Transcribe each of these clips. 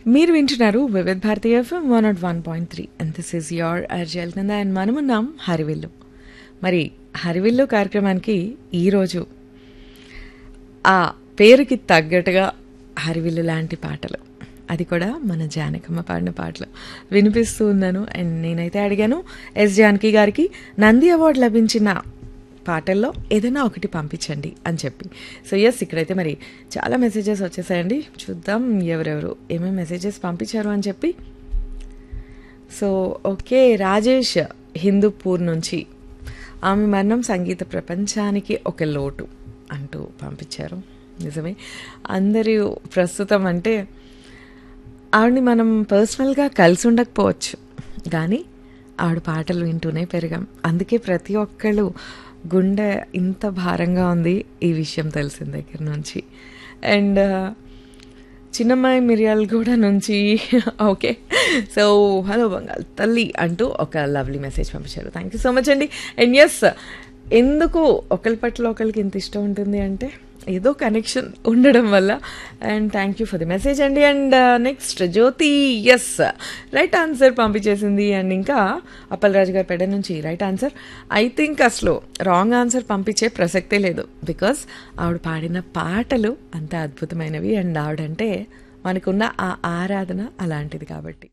మీరు వింటున్నారు Vividh Bharati FM one not one point three and this is your అర్జల్ కింద అండ్ మనమున్నాం హరివిల్లు మరి హరివిల్లు కార్యక్రమానికి ఈరోజు ఆ పేరుకి తగ్గట్టుగా హరివిల్లు లాంటి పాటలు అది కూడా మన జానకమ్మ పాడిన పాటలు వినిపిస్తూ ఉన్నాను అండ్ నేనైతే అడిగాను ఎస్ జానకి గారికి నంది అవార్డు లభించిన పాటల్లో ఏదైనా ఒకటి పంపించండి అని చెప్పి సో ఎస్ ఇక్కడైతే మరి చాలా మెసేజెస్ వచ్చేసాయండి చూద్దాం ఎవరెవరు ఏమేమి మెసేజెస్ పంపించారు అని చెప్పి సో ఓకే రాజేష్ హిందూపూర్ నుంచి ఆమె మరణం సంగీత ప్రపంచానికి ఒక లోటు అంటూ పంపించారు నిజమే అందరూ ప్రస్తుతం అంటే ఆవిడని మనం పర్సనల్గా కలిసి ఉండకపోవచ్చు కానీ ఆవిడ పాటలు వింటూనే పెరిగాం అందుకే ప్రతి ఒక్కళ్ళు గుండె ఇంత భారంగా ఉంది ఈ విషయం తెలిసిన దగ్గర నుంచి అండ్ చిన్నమ్మాయి మిర్యాలగూడ నుంచి ఓకే సో హలో బంగాల్ తల్లి అంటూ ఒక లవ్లీ మెసేజ్ పంపించారు థ్యాంక్ యూ సో మచ్ అండి అండ్ ఎస్ ఎందుకు ఒకరి పట్ల ఒకరికి ఇంత ఇష్టం ఉంటుంది అంటే ఏదో కనెక్షన్ ఉండడం వల్ల and thank you for the message అండి and next Jyoti yes right answer పంపించేసింది అండ్ ఇంకా అప్పలరాజు గారి పెడ నుంచి రైట్ ఆన్సర్ ఐ థింక్ అసలు రాంగ్ ఆన్సర్ పంపించే ప్రసక్తే లేదు బికాస్ ఆవిడ పాడిన పాటలు అంత అద్భుతమైనవి అండ్ ఆవిడంటే మనకున్న ఆ ఆరాధన అలాంటిది కాబట్టి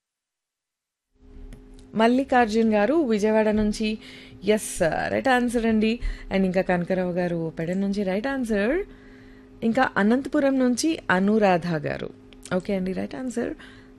మల్లికార్జున్ గారు విజయవాడ నుంచి ఎస్ రైట్ ఆన్సర్ అండి అండ్ ఇంకా కనకరావు గారు పెడ నుంచి రైట్ ఆన్సర్ ఇంకా అనంతపురం నుంచి అనురాధ గారు ఓకే అండి రైట్ ఆన్సర్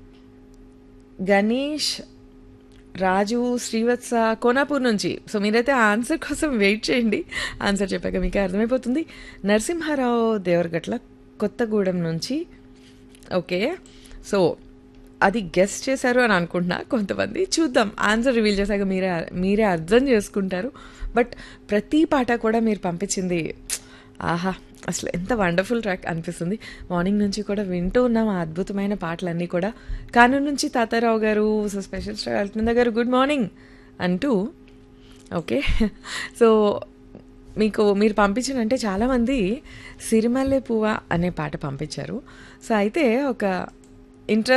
గణేష్ రాజు శ్రీవత్స కోనాపూర్ నుంచి సో మీరైతే ఆ ఆన్సర్ కోసం వెయిట్ చేయండి ఆన్సర్ చెప్పాక మీకు అర్థమైపోతుంది నరసింహారావు దేవరగట్ల కొత్తగూడెం నుంచి ఓకే సో అది గెస్ట్ చేశారు అని అనుకుంటున్నా కొంతమంది చూద్దాం ఆన్సర్ రివీల్ చేశాక మీరే మీరే అర్థం చేసుకుంటారు బట్ ప్రతి పాట కూడా మీరు పంపించింది ఆహా అసలు ఎంత వండర్ఫుల్ ట్రాక్ అనిపిస్తుంది మార్నింగ్ నుంచి కూడా వింటూ ఉన్నాం ఆ అద్భుతమైన పాటలన్నీ కూడా కానూరు నుంచి తాతారావు గారు సో స్పెషల్ స్టార్ అల్కనంద గారు గుడ్ మార్నింగ్ అంటూ ఓకే సో మీకు మీరు పంపించిన అంటే చాలామంది సిరిమల్లె పువ్వ అనే పాట పంపించారు సో అయితే ఒక ఇంట్రెస్ట్